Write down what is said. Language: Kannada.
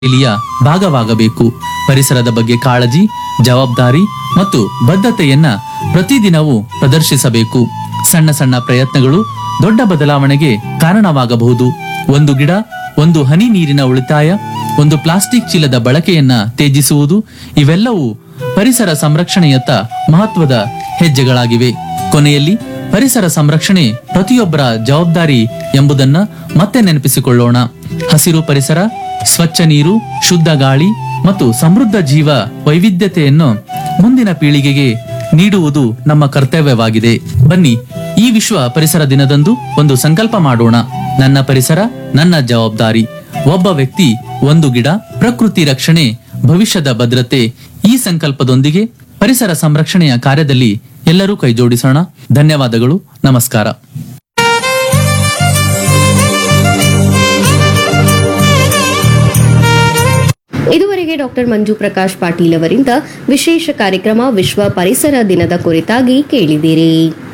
ಶೈಲಿಯ ಭಾಗವಾಗಬೇಕು ಪರಿಸರದ ಬಗ್ಗೆ ಕಾಳಜಿ ಜವಾಬ್ದಾರಿ ಮತ್ತು ಬದ್ಧತೆಯನ್ನ ಪ್ರತಿದಿನವೂ ಪ್ರದರ್ಶಿಸಬೇಕು ಸಣ್ಣ ಸಣ್ಣ ಪ್ರಯತ್ನಗಳು ದೊಡ್ಡ ಬದಲಾವಣೆಗೆ ಕಾರಣವಾಗಬಹುದು ಒಂದು ಗಿಡ ಒಂದು ಹನಿ ನೀರಿನ ಉಳಿತಾಯ ಒಂದು ಪ್ಲಾಸ್ಟಿಕ್ ಚೀಲದ ಬಳಕೆಯನ್ನ ತ್ಯಜಿಸುವುದು ಇವೆಲ್ಲವೂ ಪರಿಸರ ಸಂರಕ್ಷಣೆಯತ್ತ ಮಹತ್ವದ ಹೆಜ್ಜೆಗಳಾಗಿವೆ ಕೊನೆಯಲ್ಲಿ ಪರಿಸರ ಸಂರಕ್ಷಣೆ ಪ್ರತಿಯೊಬ್ಬರ ಜವಾಬ್ದಾರಿ ಎಂಬುದನ್ನ ಮತ್ತೆ ನೆನಪಿಸಿಕೊಳ್ಳೋಣ ಹಸಿರು ಪರಿಸರ ಸ್ವಚ್ಛ ನೀರು ಶುದ್ಧ ಗಾಳಿ ಮತ್ತು ಸಮೃದ್ಧ ಜೀವ ವೈವಿಧ್ಯತೆಯನ್ನು ಮುಂದಿನ ಪೀಳಿಗೆಗೆ ನೀಡುವುದು ನಮ್ಮ ಕರ್ತವ್ಯವಾಗಿದೆ ಬನ್ನಿ ಈ ವಿಶ್ವ ಪರಿಸರ ದಿನದಂದು ಒಂದು ಸಂಕಲ್ಪ ಮಾಡೋಣ ನನ್ನ ಪರಿಸರ ನನ್ನ ಜವಾಬ್ದಾರಿ ಒಬ್ಬ ವ್ಯಕ್ತಿ ಒಂದು ಗಿಡ ಪ್ರಕೃತಿ ರಕ್ಷಣೆ ಭವಿಷ್ಯದ ಭದ್ರತೆ ಈ ಸಂಕಲ್ಪದೊಂದಿಗೆ ಪರಿಸರ ಸಂರಕ್ಷಣೆಯ ಕಾರ್ಯದಲ್ಲಿ ಎಲ್ಲರೂ ಕೈಜೋಡಿಸೋಣ ಧನ್ಯವಾದಗಳು ನಮಸ್ಕಾರ ಇದುವರೆಗೆ ಡಾಕ್ಟರ್ ಮಂಜು ಪ್ರಕಾಶ್ ಪಾಟೀಲ್ ಅವರಿಂದ ವಿಶೇಷ ಕಾರ್ಯಕ್ರಮ ವಿಶ್ವ ಪರಿಸರ ದಿನದ ಕುರಿತಾಗಿ ಕೇಳಿದಿರಿ